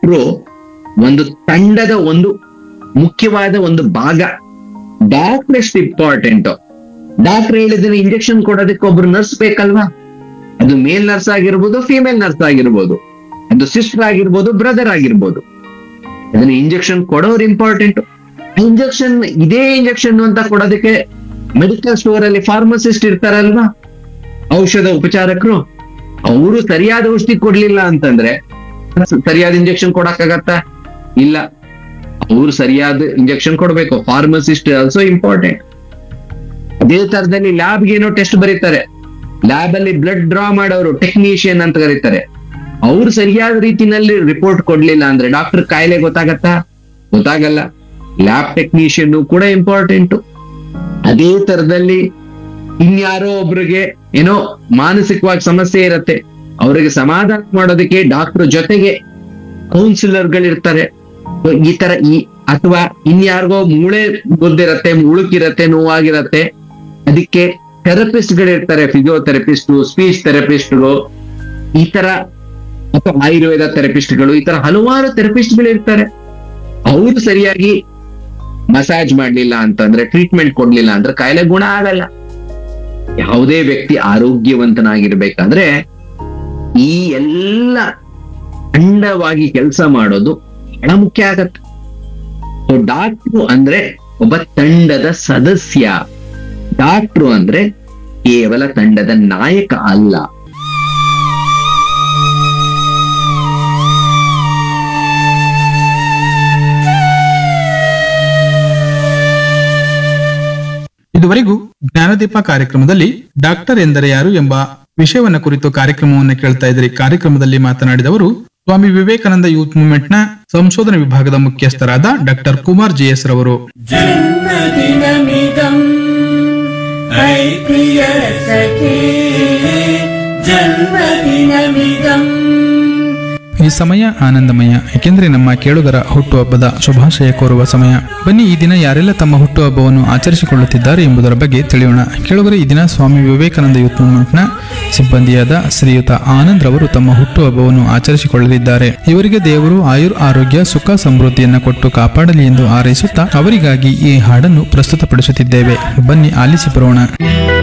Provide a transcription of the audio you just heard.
doctor ಒಂದು ತಂಡದ ಒಂದು ಮುಖ್ಯವಾದ ಒಂದು ಭಾಗ ಡಾಕ್ಟರ್ ಎಷ್ಟು ಇಂಪಾರ್ಟೆಂಟ್ ಡಾಕ್ಟರ್ ಹೇಳಿದ್ರೆ ಇಂಜೆಕ್ಷನ್ ಕೊಡೋದಕ್ಕೆ ಒಬ್ರು ನರ್ಸ್ ಬೇಕಲ್ವಾ ಅದು ಮೇಲ್ ನರ್ಸ್ ಆಗಿರ್ಬೋದು ಫಿಮೇಲ್ ನರ್ಸ್ ಆಗಿರ್ಬೋದು ಅದು ಸಿಸ್ಟರ್ ಆಗಿರ್ಬೋದು ಬ್ರದರ್ ಆಗಿರ್ಬೋದು ಅದನ್ನ ಇಂಜೆಕ್ಷನ್ ಕೊಡೋರು ಇಂಪಾರ್ಟೆಂಟ್ ಇಂಜೆಕ್ಷನ್ ಇದೇ ಇಂಜೆಕ್ಷನ್ ಅಂತ ಕೊಡೋದಕ್ಕೆ ಮೆಡಿಕಲ್ ಸ್ಟೋರ್ ಅಲ್ಲಿ ಫಾರ್ಮಸಿಸ್ಟ್ ಇರ್ತಾರಲ್ವಾ ಔಷಧ ಉಪಚಾರಕರು ಅವರು ಸರಿಯಾದ ಔಷಧಿ ಕೊಡ್ಲಿಲ್ಲ ಅಂತಂದ್ರೆ ಸರಿಯಾದ ಇಂಜೆಕ್ಷನ್ ಕೊಡಕ್ಕಾಗತ್ತಾ ಇಲ್ಲ ಅವ್ರು ಸರಿಯಾದ ಇಂಜೆಕ್ಷನ್ ಕೊಡ್ಬೇಕು ಫಾರ್ಮಸಿಸ್ಟ್ ಆಲ್ಸೋ ಇಂಪಾರ್ಟೆಂಟ್ ಅದೇ ತರದಲ್ಲಿ ಲ್ಯಾಬ್ಗೆ ಏನೋ ಟೆಸ್ಟ್ ಬರೀತಾರೆ ಲ್ಯಾಬ್ ಅಲ್ಲಿ ಬ್ಲಡ್ ಡ್ರಾ ಮಾಡೋರು ಟೆಕ್ನಿಷಿಯನ್ ಅಂತ ಕರೀತಾರೆ ಅವ್ರು ಸರಿಯಾದ ರೀತಿನಲ್ಲಿ ರಿಪೋರ್ಟ್ ಕೊಡ್ಲಿಲ್ಲ ಅಂದ್ರೆ ಡಾಕ್ಟರ್ ಕಾಯಿಲೆ ಗೊತ್ತಾಗತ್ತಾ ಗೊತ್ತಾಗಲ್ಲ ಲ್ಯಾಬ್ ಟೆಕ್ನಿಷಿಯನ್ ಕೂಡ ಇಂಪಾರ್ಟೆಂಟ್ ಅದೇ ತರದಲ್ಲಿ ಇನ್ಯಾರೋ ಒಬ್ರಿಗೆ ಏನೋ ಮಾನಸಿಕವಾಗಿ ಸಮಸ್ಯೆ ಇರತ್ತೆ ಅವರಿಗೆ ಸಮಾಧಾನ ಮಾಡೋದಕ್ಕೆ ಡಾಕ್ಟರ್ ಜೊತೆಗೆ ಕೌನ್ಸಿಲರ್ ಗಳಿರ್ತಾರೆ So, ಈ ತರ ಈ ಅಥವಾ ಇನ್ಯಾರಿಗೋ ಮೂಳೆ ಗೊದ್ದಿರತ್ತೆ ಮುಳುಕಿರತ್ತೆ ನೋವಾಗಿರತ್ತೆ ಅದಕ್ಕೆ ಥೆರಪಿಸ್ಟ್ ಗಳಿರ್ತಾರೆ ಫಿಸಿಯೋಥೆರಪಿಸ್ಟ್ ಸ್ಪೀಚ್ ಥೆರಪಿಸ್ಟ್ಗಳು ಈ ತರ ಅಥವಾ ಆಯುರ್ವೇದ ಥೆರಪಿಸ್ಟ್ಗಳು ಈ ತರ ಹಲವಾರು ಥೆರಪಿಸ್ಟ್ ಗಳಿರ್ತಾರೆ ಅವರು ಸರಿಯಾಗಿ ಮಸಾಜ್ ಮಾಡ್ಲಿಲ್ಲ ಅಂತಂದ್ರೆ ಟ್ರೀಟ್ಮೆಂಟ್ ಕೊಡ್ಲಿಲ್ಲ ಅಂದ್ರೆ ಕಾಯಿಲೆ ಗುಣ ಆಗಲ್ಲ ಯಾವುದೇ ವ್ಯಕ್ತಿ ಆರೋಗ್ಯವಂತನಾಗಿರ್ಬೇಕಾದ್ರೆ ಈ ಎಲ್ಲ ಅಂಡವಾಗಿ ಕೆಲಸ ಮಾಡೋದು ಬಹಳ ಮುಖ್ಯ ಆಗತ್ತೆ ಸೊ ಡಾಕ್ಟ್ರು ಅಂದ್ರೆ ಒಬ್ಬ ತಂಡದ ಸದಸ್ಯ ಡಾಕ್ಟ್ರು ಅಂದ್ರೆ ಕೇವಲ ತಂಡದ ನಾಯಕ ಅಲ್ಲ ಇದುವರೆಗೂ ಜ್ಞಾನದೀಪ ಕಾರ್ಯಕ್ರಮದಲ್ಲಿ ಡಾಕ್ಟರ್ ಎಂದರೆ ಯಾರು ಎಂಬ ವಿಷಯವನ್ನ ಕುರಿತು ಕಾರ್ಯಕ್ರಮವನ್ನು ಕೇಳ್ತಾ ಇದ್ರಿ ಕಾರ್ಯಕ್ರಮದಲ್ಲಿ ಮಾತನಾಡಿದವರು ಸ್ವಾಮಿ ವಿವೇಕಾನಂದ ಯೂತ್ ಮೂವ್ಮೆಂಟ್ ನ ಸಂಶೋಧನಾ ವಿಭಾಗದ ಮುಖ್ಯಸ್ಥರಾದ ಡಾಕ್ಟರ್ ಕುಮಾರ್ ಜಿಎಸ್ ರವರು जन्मदिनमिदम् है प्रिय सखे जन्मदिनमिदम् ಈ ಸಮಯ ಆನಂದಮಯ ಏಕೆಂದರೆ ನಮ್ಮ ಕೇಳುಗರ ಹುಟ್ಟುಹಬ್ಬದ ಶುಭಾಶಯ ಕೋರುವ ಸಮಯ ಬನ್ನಿ ಈ ದಿನ ಯಾರೆಲ್ಲ ತಮ್ಮ ಹುಟ್ಟುಹಬ್ಬವನ್ನು ಆಚರಿಸಿಕೊಳ್ಳುತ್ತಿದ್ದಾರೆ ಎಂಬುದರ ಬಗ್ಗೆ ತಿಳಿಯೋಣ ಕೇಳುಗರೆ ಈ ದಿನ ಸ್ವಾಮಿ ವಿವೇಕಾನಂದ ಯೂತ್ ಮೂವ್ಮೆಂಟ್ನ ಸಿಬ್ಬಂದಿಯಾದ ಶ್ರೀಯುತ ಆನಂದ್ ರವರು ತಮ್ಮ ಹುಟ್ಟುಹಬ್ಬವನ್ನು ಆಚರಿಸಿಕೊಳ್ಳಲಿದ್ದಾರೆ ಇವರಿಗೆ ದೇವರು ಆಯುರ್ ಆರೋಗ್ಯ ಸುಖ ಸಮೃದ್ಧಿಯನ್ನು ಕೊಟ್ಟು ಕಾಪಾಡಲಿ ಎಂದು ಹಾರೈಸುತ್ತಾ ಅವರಿಗಾಗಿ ಈ ಹಾಡನ್ನು ಪ್ರಸ್ತುತಪಡಿಸುತ್ತಿದ್ದೇವೆ ಬನ್ನಿ ಆಲಿಸಿ ಬರೋಣ